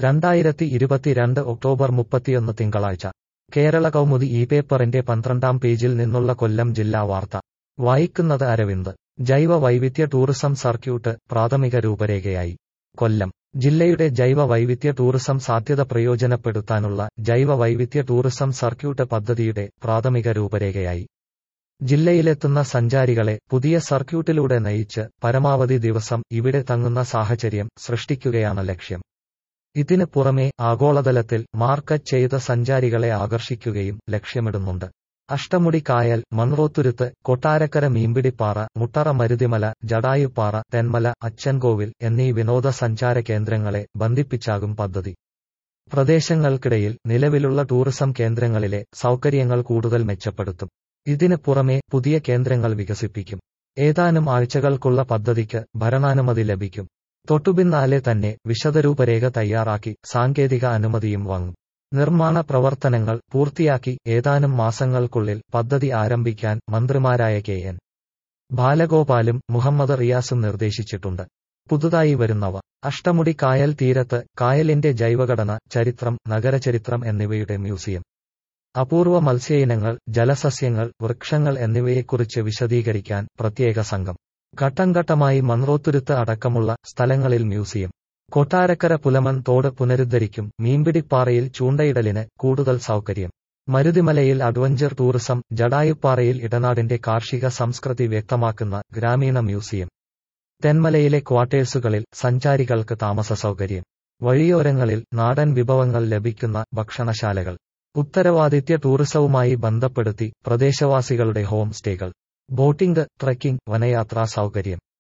രണ്ടായിരത്തി ഇരുപത്തിരണ്ട് ഒക്ടോബർ മുപ്പത്തിയൊന്ന് തിങ്കളാഴ്ച കേരള കൗമുദി ഈ പേപ്പറിന്റെ പന്ത്രണ്ടാം പേജിൽ നിന്നുള്ള കൊല്ലം ജില്ലാ വാർത്ത വായിക്കുന്നത് അരവിന്ദ് ജൈവ വൈവിധ്യ ടൂറിസം സർക്യൂട്ട് പ്രാഥമിക രൂപരേഖയായി കൊല്ലം ജില്ലയുടെ ജൈവ വൈവിധ്യ ടൂറിസം സാധ്യത പ്രയോജനപ്പെടുത്താനുള്ള ജൈവ വൈവിധ്യ ടൂറിസം സർക്യൂട്ട് പദ്ധതിയുടെ പ്രാഥമിക രൂപരേഖയായി ജില്ലയിലെത്തുന്ന സഞ്ചാരികളെ പുതിയ സർക്യൂട്ടിലൂടെ നയിച്ച് പരമാവധി ദിവസം ഇവിടെ തങ്ങുന്ന സാഹചര്യം സൃഷ്ടിക്കുകയാണ് ലക്ഷ്യം ഇതിന് പുറമെ ആഗോളതലത്തിൽ മാർക്കറ്റ് ചെയ്ത സഞ്ചാരികളെ ആകർഷിക്കുകയും ലക്ഷ്യമിടുന്നുണ്ട് അഷ്ടമുടി കായൽ മൺറോത്തുരുത്ത് കൊട്ടാരക്കര മീൻപിടിപ്പാറ മുട്ടറ മരുതിമല ജടായുപ്പാറ തെന്മല അച്ചൻകോവിൽ എന്നീ വിനോദസഞ്ചാര കേന്ദ്രങ്ങളെ ബന്ധിപ്പിച്ചാകും പദ്ധതി പ്രദേശങ്ങൾക്കിടയിൽ നിലവിലുള്ള ടൂറിസം കേന്ദ്രങ്ങളിലെ സൗകര്യങ്ങൾ കൂടുതൽ മെച്ചപ്പെടുത്തും ഇതിന് പുറമെ പുതിയ കേന്ദ്രങ്ങൾ വികസിപ്പിക്കും ഏതാനും ആഴ്ചകൾക്കുള്ള പദ്ധതിക്ക് ഭരണാനുമതി ലഭിക്കും തൊട്ടുപിന്നാലെ തന്നെ വിശദരൂപരേഖ തയ്യാറാക്കി സാങ്കേതിക അനുമതിയും വാങ്ങും നിർമ്മാണ പ്രവർത്തനങ്ങൾ പൂർത്തിയാക്കി ഏതാനും മാസങ്ങൾക്കുള്ളിൽ പദ്ധതി ആരംഭിക്കാൻ മന്ത്രിമാരായ കെ എൻ ബാലഗോപാലും മുഹമ്മദ് റിയാസും നിർദ്ദേശിച്ചിട്ടുണ്ട് പുതുതായി വരുന്നവ അഷ്ടമുടി കായൽ തീരത്ത് കായലിന്റെ ജൈവഘടന ചരിത്രം നഗരചരിത്രം എന്നിവയുടെ മ്യൂസിയം അപൂർവ മത്സ്യയിനങ്ങൾ ജലസസ്യങ്ങൾ വൃക്ഷങ്ങൾ എന്നിവയെക്കുറിച്ച് വിശദീകരിക്കാൻ പ്രത്യേക സംഘം ഘട്ടം ഘട്ടമായി മൺറോത്തുരുത്ത് അടക്കമുള്ള സ്ഥലങ്ങളിൽ മ്യൂസിയം കൊട്ടാരക്കര പുലമൺ തോട് പുനരുദ്ധരിക്കും മീൻപിടിപ്പാറയിൽ ചൂണ്ടയിടലിന് കൂടുതൽ സൗകര്യം മരുതിമലയിൽ അഡ്വഞ്ചർ ടൂറിസം ജടായുപ്പാറയിൽ ഇടനാടിന്റെ കാർഷിക സംസ്കൃതി വ്യക്തമാക്കുന്ന ഗ്രാമീണ മ്യൂസിയം തെന്മലയിലെ ക്വാർട്ടേഴ്സുകളിൽ സഞ്ചാരികൾക്ക് താമസ സൗകര്യം വഴിയോരങ്ങളിൽ നാടൻ വിഭവങ്ങൾ ലഭിക്കുന്ന ഭക്ഷണശാലകൾ ഉത്തരവാദിത്യ ടൂറിസവുമായി ബന്ധപ്പെടുത്തി പ്രദേശവാസികളുടെ ഹോം സ്റ്റേകൾ ബോട്ടിംഗ് ട്രക്കിംഗ് വനയാത്രാ സൗകര്യം